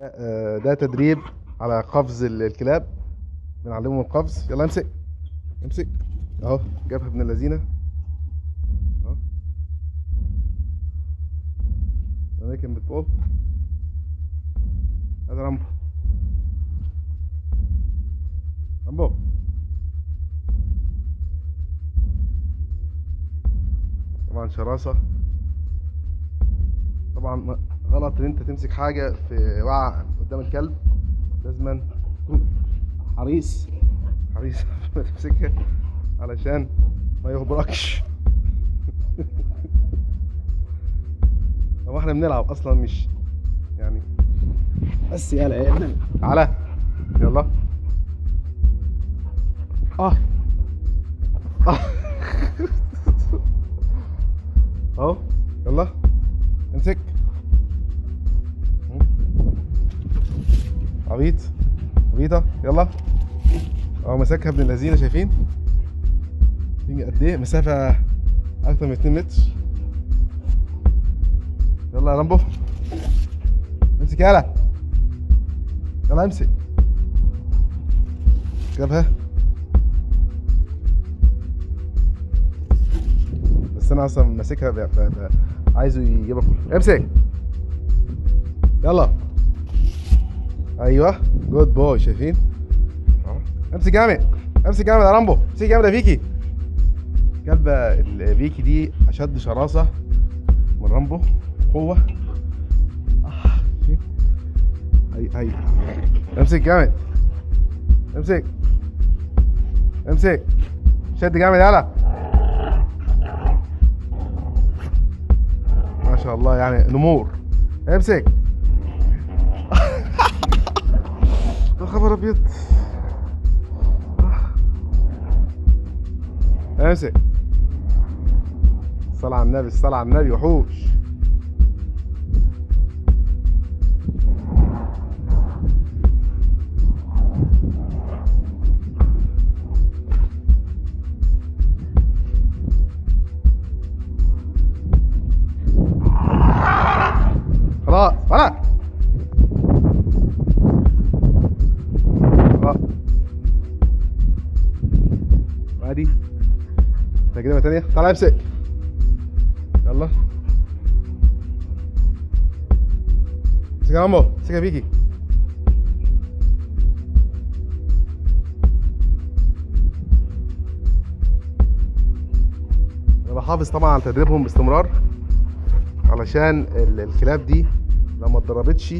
آه، ده تدريب على قفز ال- الكلاب بنعلمهم القفز يلا امسك امسك اهو جابها ابن اللذينه اهو اماكن بتفول هذا رامبو رامبو طبعا شراسه طبعا ما- غلط ان انت تمسك حاجه في وعى قدام الكلب لازم تكون حريص حريص ما تمسكها علشان ما يهبركش هو احنا بنلعب اصلا مش يعني بس يا العيال تعالى يلا اه اه اهو يلا امسك عبيط عبيطة يلا اهو مسكها ابن اللذينة شايفين شايفين قد ايه مسافة أكتر من 2 متر يلا يا رامبو امسك يلا يلا امسك جابها بس انا اصلا ماسكها ب- ب- ب- عايزه يجيبها كلها امسك يلا ايوه جود بوي شايفين أهو. امسك جامد امسك جامد يا رامبو امسك جامد يا فيكي كلبة الفيكي دي اشد شراسة من رامبو قوة آه، شايفين؟ هي هي امسك جامد امسك امسك شد جامد يلا ما شاء الله يعني نمور امسك يا خبر ابيض امسك الصلاة على النبي الصلاة على النبي وحوش خلاص خلاص اه وادي تجربة تانية تعالى امسك يلا امسك يا رامبو امسك يا فيكي انا بحافظ طبعا على تدريبهم باستمرار علشان ال- الكلاب دي لو ما اتدربتش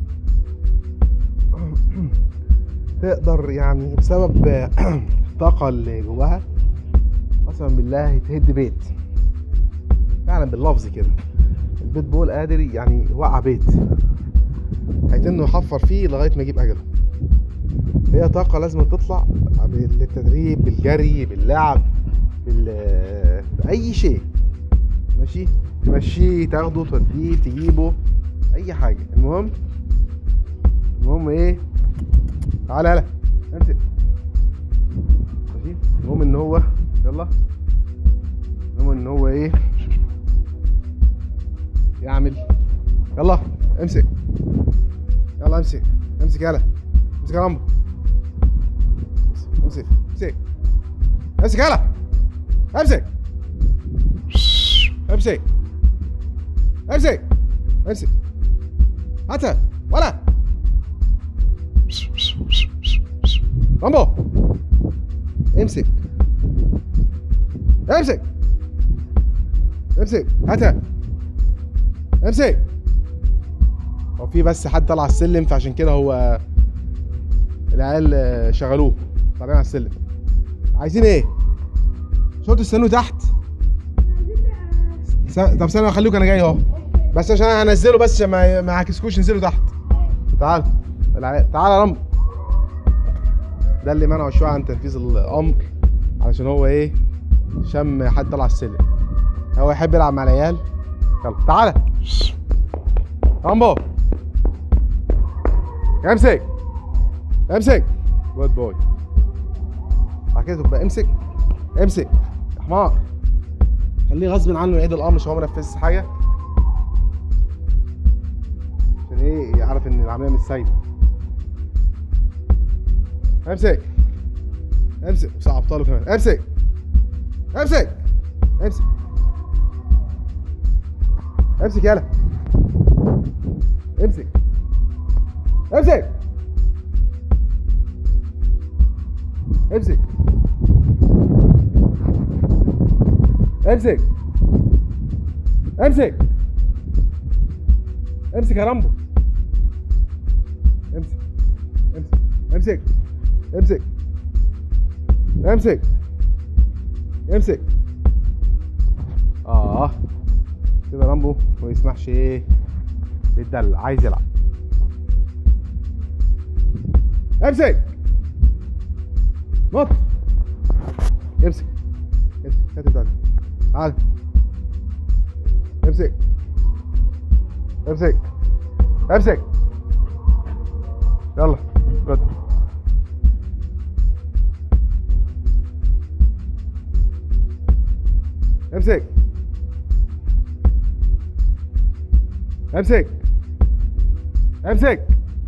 تقدر يعني بسبب الطاقة اللي جواها قسما بالله تهد بيت فعلا باللفظ كده البيت بول قادر يعني يوقع بيت هيتنه يحفر فيه لغاية ما يجيب أجله هي طاقة لازم تطلع بالتدريب بالجري باللعب بال... بأي شيء ماشي تمشيه تاخده توديه تجيبه أي حاجة المهم المهم إيه تعالى يلا امسك ماشي المهم ان هو يلا المهم ان هو ايه يعمل يلا امسك يلا امسك امسك يلا امسك يا رامبو امسك امسك امسك يلا امسك امسك امسك امسك هاتها ولا رامبو امسك امسك امسك هاتها امسك هو في بس حد طلع السلم فعشان كده هو العيال آه، شغلوه طالعين على السلم عايزين ايه؟ شوطوا استنوا تحت س... طب ثانية خليكم انا جاي اهو بس عشان هنزله بس عشان ما ما يعكسكوش نزلوا تحت تعال العيال تعال يا رامبو ده اللي منعه شويه عن تنفيذ الامر علشان هو ايه شم حد طلع السلم هو يحب يلعب مع العيال يلا تعالى رامبو امسك امسك جود بوي بعد كده تبقى امسك امسك يا حمار خليه غصب عنه يعيد الامر عشان هو ما نفذش حاجه عشان عشان ايه يعرف ان العمليه مش سايبه امسك امسك وصعبتها له كمان امسك امسك امسك امسك يلا امسك امسك امسك امسك امسك امسك يا رامبو امسك امسك امسك امسك امسك امسك اه كده رامبو ما يسمحش ايه بيتدلع عايز يلعب امسك نط امسك امسك هات بتاعتك تعال امسك امسك امسك يلا رد امسك امسك امسك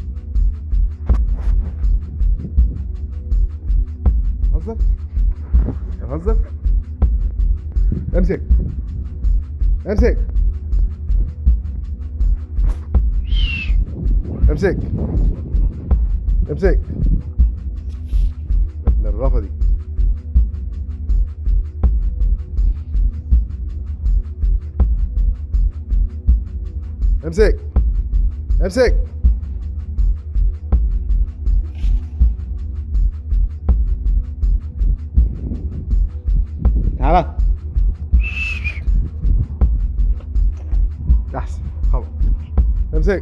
هزر هزر امسك امسك امسك امسك ابن الرفا دي امسك امسك تعالى احسن خلاص امسك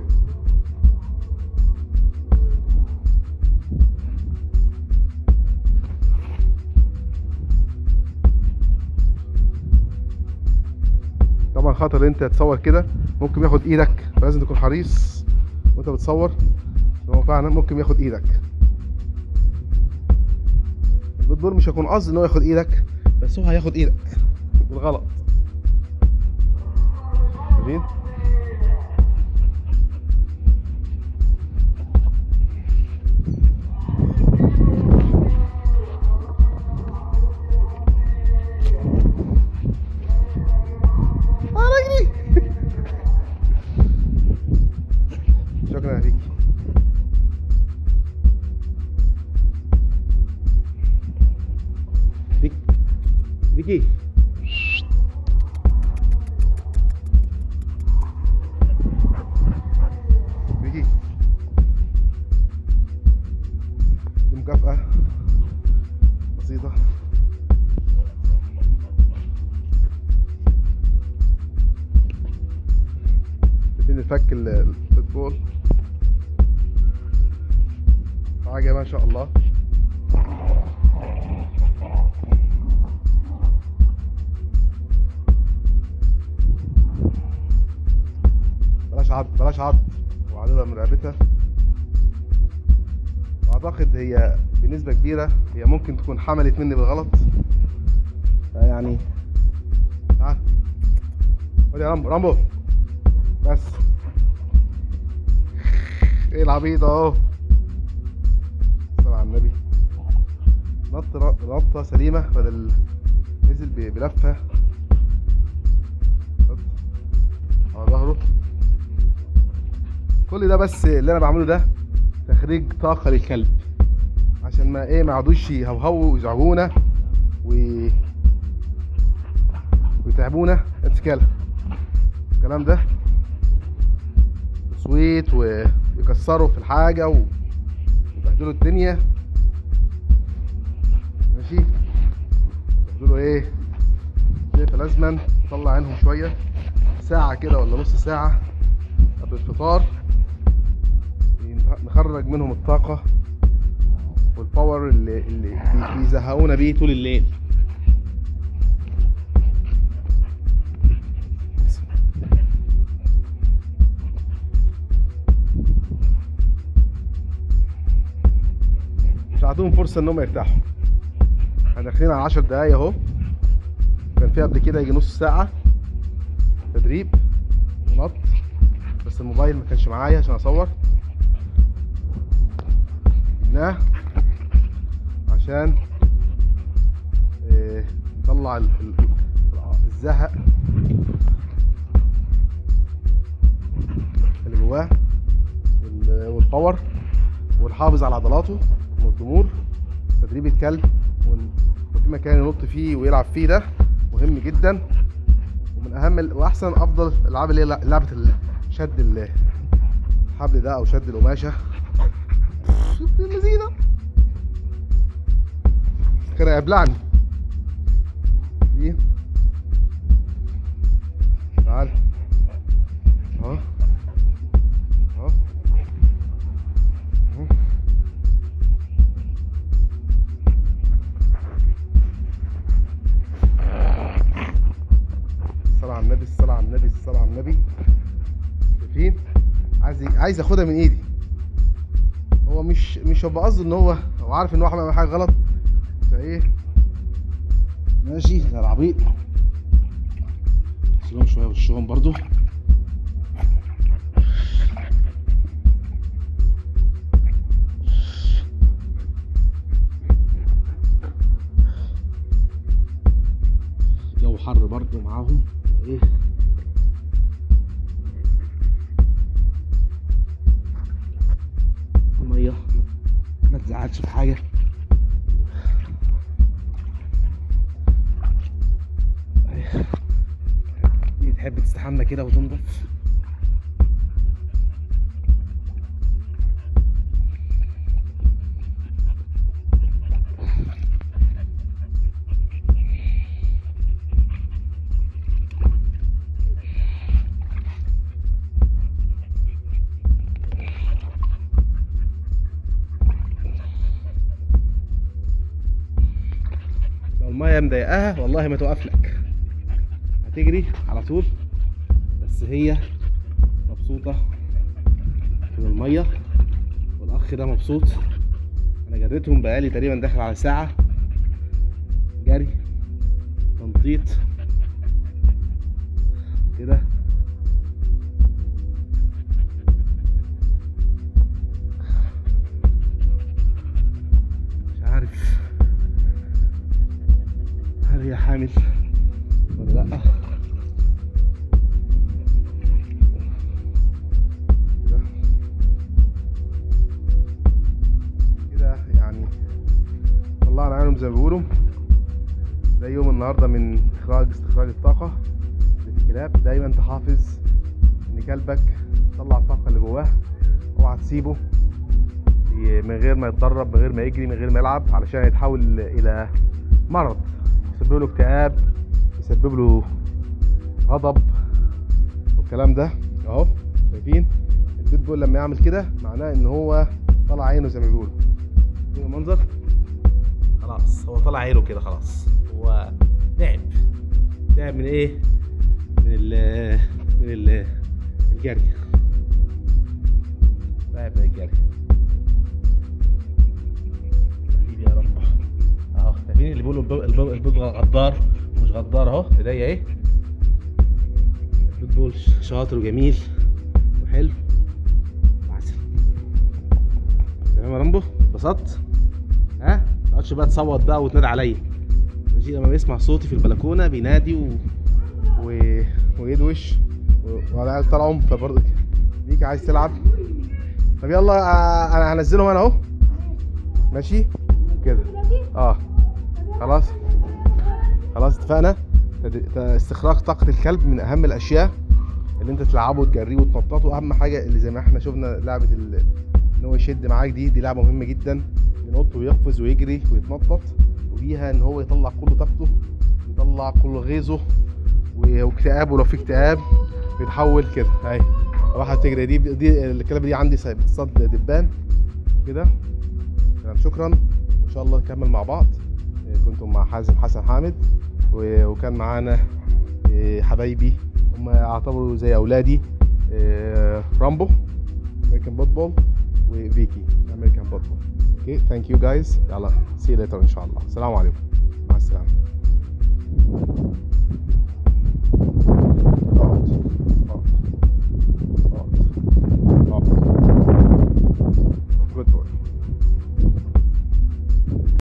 طبعا خطر انت تصور كده ممكن ياخد ايدك فلازم تكون حريص وانت بتصور إن هو فعلا ممكن ياخد ايدك البيتبول مش هيكون قصد ان هو ياخد ايدك بس هو هياخد ايدك بالغلط شايفين انا اجري شكرا يا فيكي فيك فيكي فيكي دي مكافأة بسيطة شايفين الفك ال- الفوتبول حاجة ما شاء الله بلاش عض بلاش عض وعضلها من رقبتها واعتقد هي بنسبة كبيرة هي ممكن تكون حملت مني بالغلط يعني تعال خد يا رامبو رامبو بس ايه العبيط اهو صلى على النبي نط نطة سليمة بدل نزل ب- بلفة خد. على ظهره كل ده بس اللي انا بعمله ده تخريج طاقة للكلب عشان ما ايه ما يقعدوش يهوهوا ويزعجونا و ويتعبونا امسك يلا الكلام ده سويت ويكسروا في الحاجة و- ويبهدلوا الدنيا ماشي يبهدلوا ايه فلازما نطلع عينهم شوية ساعة كده ولا نص ساعة قبل الفطار نخرج منهم الطاقة والباور اللي, اللي بي- بيزهقونا بيه طول الليل مش هعطيهم فرصة انهم يرتاحوا احنا داخلين على 10 دقايق اهو كان في قبل كده يجي نص ساعة تدريب ونط بس بس الموبايل ما كانش معايا عشان اصور جبناه عشان آه، نطلع ال- ال- الزهق اللي جواه وال- والباور والحافظ على عضلاته والضمور تدريب الكلب وال- وفي مكان ينط فيه ويلعب فيه ده مهم جدا ومن اهم ال- واحسن افضل الالعاب اللي هي لع- لعبه ال- شد ال- الحبل ده او شد القماشه شد اللذينه كان هيبلعني دي تعال اهو اهو اهو. الصلاة على النبي الصلاة على النبي الصلاة على النبي شايفين عايز عايز ياخدها من ايدي هو مش مش هيبقى قصده ان هو هو عارف ان هو عمل حاجه غلط فايه ماشي زي العبيط سيبهم شويه وشهم برضو جو حر برضو معاهم ايه الميه ما تزعلش في حاجه دي تحب تستحمى كده وتنضف لو المية مضايقاها والله ما توقف لك هتجري على طول بس هي مبسوطة من المية والأخ ده مبسوط أنا جريتهم بقالي تقريبا داخل على ساعة جري تنطيط كده مش عارف هل هي حامل ولا لأ كده كده يعني طلعنا عينهم زي ما بيقولوا ده يوم النهارده من اخراج استخراج الطاقه اللي في الكلاب دايما تحافظ ان كلبك يطلع الطاقه اللي جواه اوعى تسيبه ي- من غير ما يتدرب من غير ما يجري من غير ما يلعب علشان يتحول الى مرض يسبب له اكتئاب يسبب له غضب والكلام ده اهو شايفين البيت بول لما يعمل كده معناه ان هو طلع عينه زي ما بيقولوا شايفين المنظر خلاص هو طلع عينه كده خلاص هو تعب تعب من ايه من ال من ال الجري تعب من الجري حبيبي يا رب اهو شايفين اللي بيقولوا البيض- البيض البيض غدار ومش غدار اهو ايديا ايه البيض بول شاطر وجميل وحلو وعسل تمام يا رامبو اتبسطت ها ما تقعدش بقى تصوت بقى وتنادي عليا ماشي لما بيسمع صوتي في البلكونه بينادي و... و... ويدوش و... وعلى العيال طلعوا فبرضه بيك عايز تلعب طب يلا آه، انا هنزلهم انا اهو ماشي كده اه خلاص خلاص اتفقنا تد- ت- استخراج طاقة الكلب من أهم الأشياء اللي أنت تلعبه وتجريه وتنططه أهم حاجة اللي زي ما احنا شفنا لعبة ال... إن هو يشد معاك دي دي لعبة مهمة جدا ينط ويقفز ويجري ويتنطط وبيها إن هو يطلع كل طاقته يطلع كل غيظه و- واكتئابه لو في اكتئاب بيتحول كده اهي واحد تجري دي دي الكلاب دي عندي بتصاد دبان كده تمام شكرا ان شاء الله نكمل مع بعض إيه، كنتم مع حازم حسن حامد و- وكان معانا إيه، حبايبي هم اعتبروا زي اولادي إيه، رامبو امريكان فوتبول وفيكي امريكان فوتبول اوكي ثانك يو جايز يلا سي ليتر ان شاء الله السلام عليكم مع السلامه اقعد اقعد اقعد خلاص